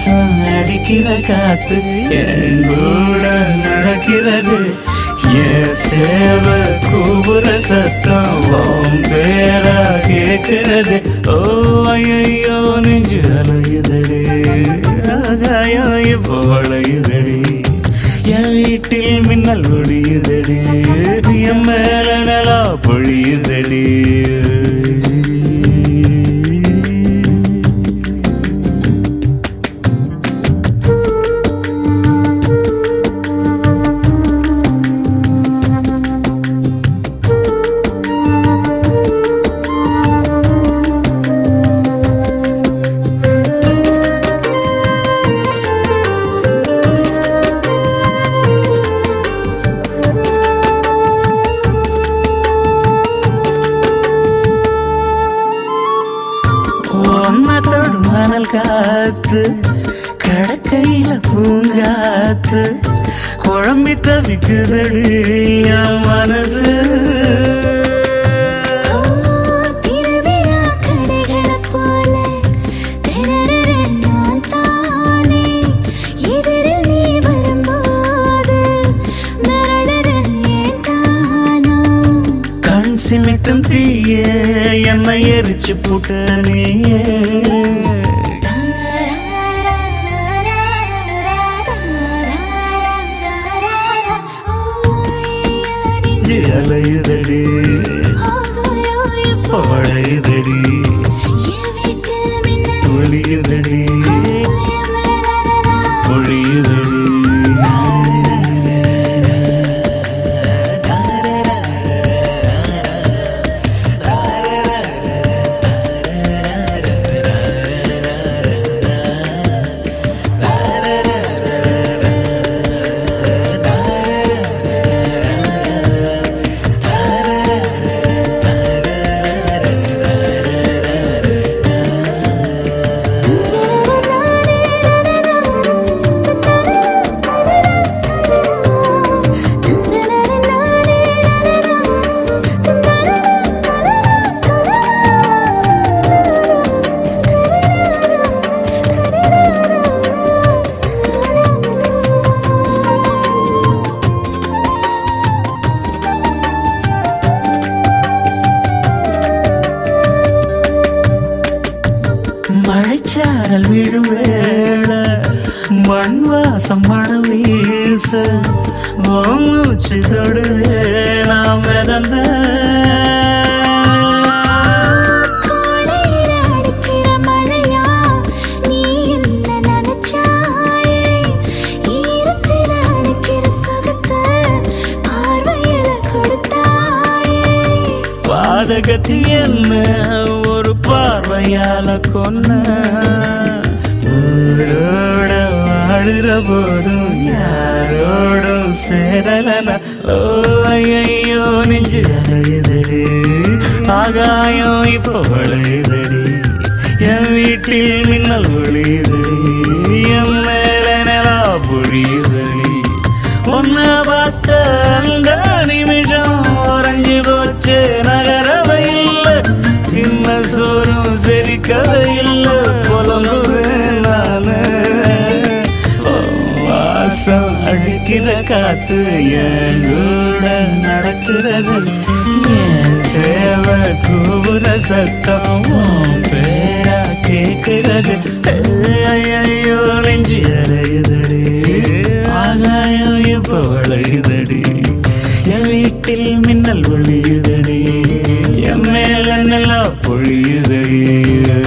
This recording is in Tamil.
வாசம் அடிக்கிற காத்து என் கூட நடக்கிறது என் சேவ கூபுர சத்தம் உன் பேரா கேட்கிறது ஓ ஐயோ நெஞ்சு அலையுதடி ஆகாயம் இப்போ வளையுதடி என் வீட்டில் மின்னல் ஒடியுதடி என் மேல நிலா பொழியுதடி ஒன்னத்தோடு மணல் காத்து கடக்கையில பூங்காத்து குழம்பி தவிக்குதடி என் மனசு திருவிழா கடைகளைப் போல திணறுற நான் தானே. எதிரில் நீ வரும்போது மிரளுற ஏன் தானா? கண் சிமிட்டும் தீய என்னை எரிச்சு புட்ட நீயே நெஞ்சு அலையுதடி பழையுதடி துளியுதடி பொழியுதடி மழைச்சாரல் விழும் வேள மண் வாசம் மழை வீச உன் மூச்சு தொடுவே நாம் மிதந்த கோடையில அடிக்கிற மழையா நீ என்ன நினைச்சாயே ஈரத்தில அடிக்கிற சுகத்தை பார்வையில கொடுத்தாயே பாதகத்தி என்ன ஒரு பார்வையால கொன்ன ஊரோட வாழுற போதும் யாரோடும் சேரலன ஓ ஐயோ நெஞ்சு அலையுதடி ஆகாயம் இப்போ வளையுதடி என் வீட்டில் மின்னல் ஒளியுதடி என் மேல நிலா பொழியுதடி உன்ன பார்த்த அந்த நிமிஷம் உறைஞ்சு போச்சு நகரவை இல்லை இன்ன சோறும் செரிக்கவை இல்லை புலம்புவேன் நானு ஓ, வாசம் அடிக்கிற காத்து என் கூட நடக்கிறது என் சேவை கூவுற சத்தம் உன் பேரா கேட்கிறது ஐயோ நெஞ்சு அறையுதடி ஆகாயம் இப்ப வளையுதடி என் வீட்டில் மின்னல் ஒளியுதடி என் மேல நல்லா பொழியுதடி